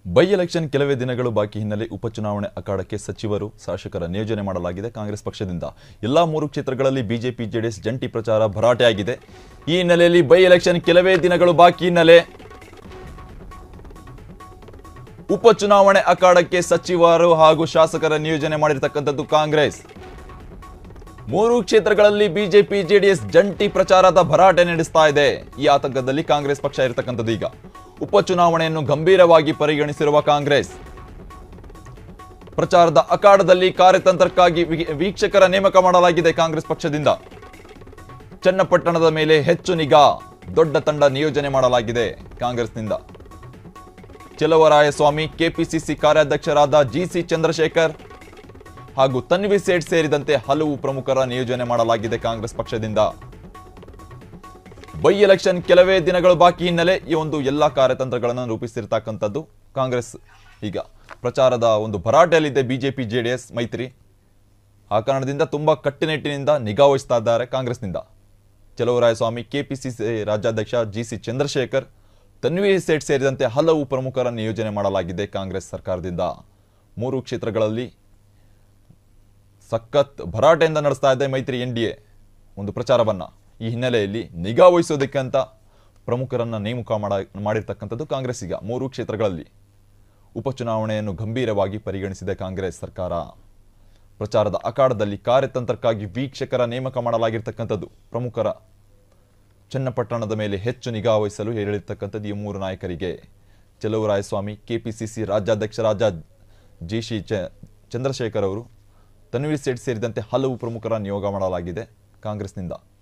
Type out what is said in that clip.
by election ಕೆಲವೇ ದಿನಗಳು ಬಾಕಿ ಹಿನ್ನೆಲೆ ಉಪಚುನಾವಣೆ ಅಖಾಡಕ್ಕೆ ಸಚಿವರು ಶಾಸಕರ ನಿಯೋಜನೆ ಮಾಡಲಾಗಿದೆ ಕಾಂಗ್ರೆಸ್ ಪಕ್ಷದಿಂದ ಎಲ್ಲಾ ಮೂರು ಕ್ಷೇತ್ರಗಳಲ್ಲಿ ಬಿಜೆಪಿ ಜೆಡಿಎಸ್ ಜಂಟಿ ಪ್ರಚಾರ ಭರಾಟೆಯಾಗಿದೆ ಈ ಹಿನ್ನೆಲೆಯಲ್ಲಿ ಬೈ ಎಲೆಕ್ಷನ್ ಕೆಲವೇ ದಿನಗಳು ಬಾಕಿ ಹಿನ್ನೆಲೆ ಉಪಚುನಾವಣೆ ಅಖಾಡಕ್ಕೆ ಸಚಿವರು ಹಾಗೂ ಶಾಸಕರ ನಿಯೋಜನೆ ಮಾಡಿರ್ತಕ್ಕಂಥದ್ದು ಕಾಂಗ್ರೆಸ್ ಮೂರು ಕ್ಷೇತ್ರಗಳಲ್ಲಿ ಬಿಜೆಪಿ ಜೆಡಿಎಸ್ ಜಂಟಿ ಪ್ರಚಾರದ ಭರಾಟೆ ನಡೆಸ್ತಾ ಇದೆ ಈ ಆತಂಕದಲ್ಲಿ ಕಾಂಗ್ರೆಸ್ ಪಕ್ಷ ಇರತಕ್ಕಂಥದ್ದು ಈಗ ಉಪಚುನಾವಣೆಯನ್ನು ಗಂಭೀರವಾಗಿ ಪರಿಗಣಿಸಿರುವ ಕಾಂಗ್ರೆಸ್ ಪ್ರಚಾರದ ಅಖಾಡದಲ್ಲಿ ಕಾರ್ಯತಂತ್ರಕ್ಕಾಗಿ ವಿ- ವೀಕ್ಷಕರ ನೇಮಕ ಮಾಡಲಾಗಿದೆ ಕಾಂಗ್ರೆಸ್ ಪಕ್ಷದಿಂದ ಚನ್ನಪಟ್ಟಣದ ಮೇಲೆ ಹೆಚ್ಚು ನಿಗಾ ದೊಡ್ಡ ತಂಡ ನಿಯೋಜನೆ ಮಾಡಲಾಗಿದೆ ಕಾಂಗ್ರೆಸ್ನಿಂದ ಚೆಲುವರಾಯಸ್ವಾಮಿ ಕೆಪಿಸಿಸಿ ಕಾರ್ಯಾಧ್ಯಕ್ಷರಾದ ಜಿಸಿ ಚಂದ್ರಶೇಖರ್ ಹಾಗೂ ತನ್ವಿ ಸೇಠ್ ಸೇರಿದಂತೆ ಹಲವು ಪ್ರಮುಖರ ನಿಯೋಜನೆ ಮಾಡಲಾಗಿದೆ ಕಾಂಗ್ರೆಸ್ ಪಕ್ಷದಿಂದ ಬೈ ಎಲೆಕ್ಷನ್ ಕೆಲವೇ ದಿನಗಳು ಬಾಕಿ ಹಿನ್ನೆಲೆ ಈ ಒಂದು ಎಲ್ಲಾ ಕಾರ್ಯತಂತ್ರಗಳನ್ನು ರೂಪಿಸಿರ್ತಕ್ಕಂಥದ್ದು ಕಾಂಗ್ರೆಸ್ ಈಗ ಪ್ರಚಾರದ ಒಂದು ಭರಾಟೆಯಲ್ಲಿದೆ ಬಿಜೆಪಿ ಜೆಡಿಎಸ್ ಮೈತ್ರಿ ಆ ಕಾರಣದಿಂದ ತುಂಬಾ ಕಟ್ಟುನಿಟ್ಟಿನಿಂದ ನಿಗಾ ವಹಿಸ್ತಾ ಇದ್ದಾರೆ ಕಾಂಗ್ರೆಸ್ನಿಂದ ಚಲುವರಾಯಸ್ವಾಮಿ ಕೆಪಿಸಿಸಿ ರಾಜ್ಯಾಧ್ಯಕ್ಷ ಜಿಸಿ ಚಂದ್ರಶೇಖರ್ ತನ್ವಿ ಸೇಠ್ ಸೇರಿದಂತೆ ಹಲವು ಪ್ರಮುಖರ ನಿಯೋಜನೆ ಮಾಡಲಾಗಿದೆ ಕಾಂಗ್ರೆಸ್ ಸರ್ಕಾರದಿಂದ ಮೂರು ಕ್ಷೇತ್ರಗಳಲ್ಲಿ ಸಖತ್ ಭರಾಟೆಯಿಂದ ನಡೆಸ್ತಾ ಇದೆ ಮೈತ್ರಿ ಎನ್ ಡಿ ಎ ಒಂದು ಪ್ರಚಾರವನ್ನ ಈ ಹಿನ್ನೆಲೆಯಲ್ಲಿ ನಿಗಾ ವಹಿಸೋದಕ್ಕೆ ಅಂತ ಪ್ರಮುಖರನ್ನ ನೇಮಕ ಮಾಡ ಮಾಡಿರ್ತಕ್ಕಂಥದ್ದು ಕಾಂಗ್ರೆಸ್ ಈಗ ಮೂರು ಕ್ಷೇತ್ರಗಳಲ್ಲಿ ಉಪಚುನಾವಣೆಯನ್ನು ಗಂಭೀರವಾಗಿ ಪರಿಗಣಿಸಿದೆ ಕಾಂಗ್ರೆಸ್ ಸರ್ಕಾರ ಪ್ರಚಾರದ ಅಖಾಡದಲ್ಲಿ ಕಾರ್ಯತಂತ್ರಕ್ಕಾಗಿ ವೀಕ್ಷಕರ ನೇಮಕ ಮಾಡಲಾಗಿರ್ತಕ್ಕಂಥದ್ದು ಪ್ರಮುಖರ ಚನ್ನಪಟ್ಟಣದ ಮೇಲೆ ಹೆಚ್ಚು ನಿಗಾ ವಹಿಸಲು ಹೇಳಿರ್ತಕ್ಕಂಥದ್ದು ಈ ಮೂರು ನಾಯಕರಿಗೆ ಚೆಲುವರಾಯಸ್ವಾಮಿ ಕೆಪಿಸಿಸಿ ರಾಜ್ಯಾಧ್ಯಕ್ಷರಾದ ಜಿಶಿ ಚ ಚಂದ್ರಶೇಖರ್ ಅವರು ತನ್ವೀರ್ ಸೇಠ್ ಸೇರಿದಂತೆ ಹಲವು ಪ್ರಮುಖರ ನಿಯೋಗ ಮಾಡಲಾಗಿದೆ ಕಾಂಗ್ರೆಸ್ನಿಂದ